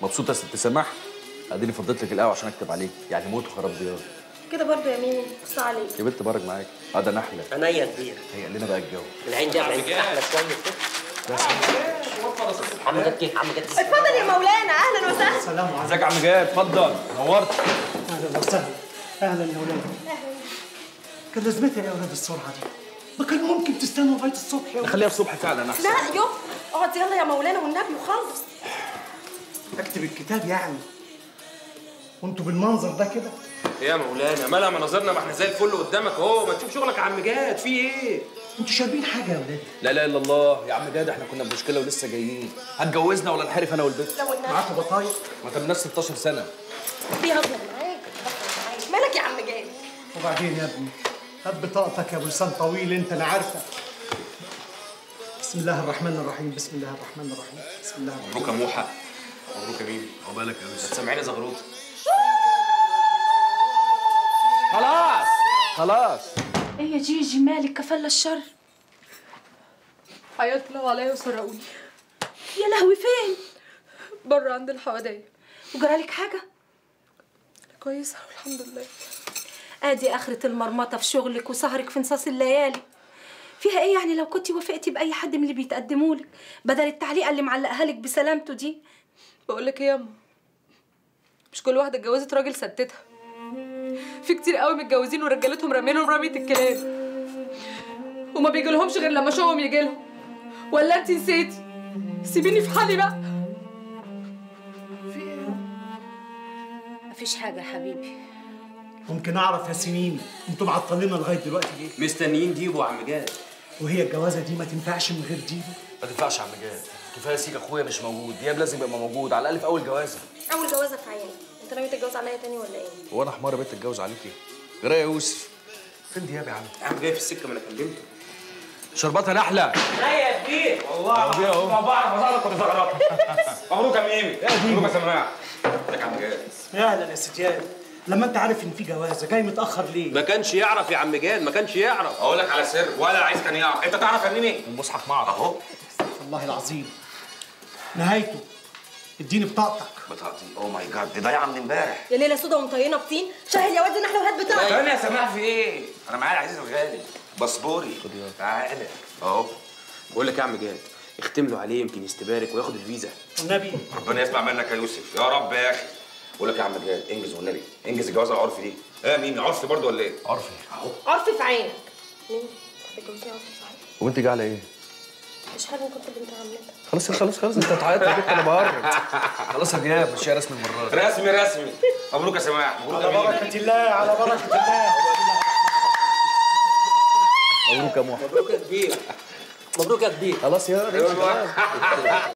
مبسوطه يا ست سماح اديني فضيت لك القهوه عشان اكتب عليك يعني موت وخراب ديار كده برضه يا ميمي بص عليك يا بنت بارك معاك اه ده نحله عينيا كبير هي لنا بقى الجو العين دي على العين احلى شويه كده عم جد كيف عم جد اتفضل يا مولانا اهلا وسهلا سلام عليكم ازيك يا عم جاد اتفضل نورت اهلا وسهلا اهلا يا ولاد كان لازمتها يا ولاد السرعه دي ما كان ممكن تستنوا لغايه الصبح يا خليها الصبح فعلا احسن لا يو اقعد يلا يا مولانا والنبي وخلص اكتب الكتاب يعني وانتوا بالمنظر ده كده يا مولانا مالها مناظرنا ما احنا زي الفل قدامك اهو ما تشوف شغلك يا عم جاد في ايه انتوا شاربين حاجه يا ولاد لا اله الا الله يا عم جاد احنا كنا في مشكله ولسه جايين هتجوزنا ولا نحرف انا والبنت لو النبي معاكم بطايق ما تمناش 16 سنه بيهزر معاك بيهزر معاك مالك يا عم جاد وبعدين يا ابني هات بطاقتك يا ابو لسان طويل انت انا عارفه بسم الله الرحمن الرحيم بسم الله الرحمن الرحيم بسم الله الرحمن مبروك يا موحى مبروك يا ميمي عقبالك يا يوسف سامعيني زغروط خلاص خلاص ايه يا جيجي مالك كفل الشر عيطت لو عليا وسرقوني يا لهوي فين بره عند الحوادية وجرالك حاجة كويسة والحمد لله ادي اخرة المرمطة في شغلك وسهرك في نصاص الليالي فيها ايه يعني لو كنتي وافقتي باي حد من اللي بيتقدموا لك بدل التعليقه اللي معلقها لك بسلامته دي بقول لك ايه يا أما، مش كل واحده اتجوزت راجل ستتها في كتير قوي متجوزين ورجالتهم رامينهم رمية الكلاب وما بيجيلهمش غير لما شوقهم يجيلهم ولا انت نسيتي سيبيني في حالي بقى مفيش حاجة يا حبيبي ممكن اعرف يا سنين انتوا معطلينا لغايه دلوقتي ليه مستنيين ديبو يا عم جاد وهي الجوازه دي ما تنفعش من غير ديبو ما تنفعش يا عم جاد كفايه سيك اخويا مش موجود دياب لازم يبقى موجود على الاقل في اول جوازه اول جوازه في عيني انت ناوي تتجوز عليا تاني ولا ايه هو انا حمار بيت اتجوز عليكي غير يا يوسف فين دياب يا عم يا عم جاي في السكه ما انا كلمته شربتها نحله عينيا كبير والله ما بعرف ازغرط ولا زغرط مبروك يا ميمي مبروك يا سماح ازيك يا عم جاد اهلا يا ستيان لما انت عارف ان في جوازه جاي متاخر ليه ما كانش يعرف يا عم جاد ما كانش يعرف اقول لك على سر ولا عايز كان يعرف انت تعرف يا ميمي المصحف معك اهو والله العظيم نهايته اديني بطاقتك بطاقتي اوه ماي جاد دي ضايعه من امبارح يا ليله سودا ومطينه بطين شاهد يا واد النحله وهات بتاعك انا يا سماح في ايه؟ انا معايا العزيز الغالي باسبوري تعالى اهو بقول لك يا عم جاد اختم له عليه يمكن يستبارك وياخد الفيزا والنبي ربنا يسمع منك يا يوسف يا رب يا اخي بقول لك يا عم جاد انجز والنبي انجز الجوازه العرفي دي ايه يا ميمي عرفي برضه ولا ايه؟ عرفي عرفي في عينك مين تتجوزي عرفي في عينك وانت جايه على ايه مش حاجه كنت بنت عمتك خلاص خلاص خلاص انت هتعيط يا بنت انا بهرج خلاص يا دياب مش رسمي المره دي رسمي رسمي مبروك يا سماح مبروك يا على ميمي بركه الله على بركه الله مبروك يا محمد مبروك يا كبير مبروك يا كبير خلاص يا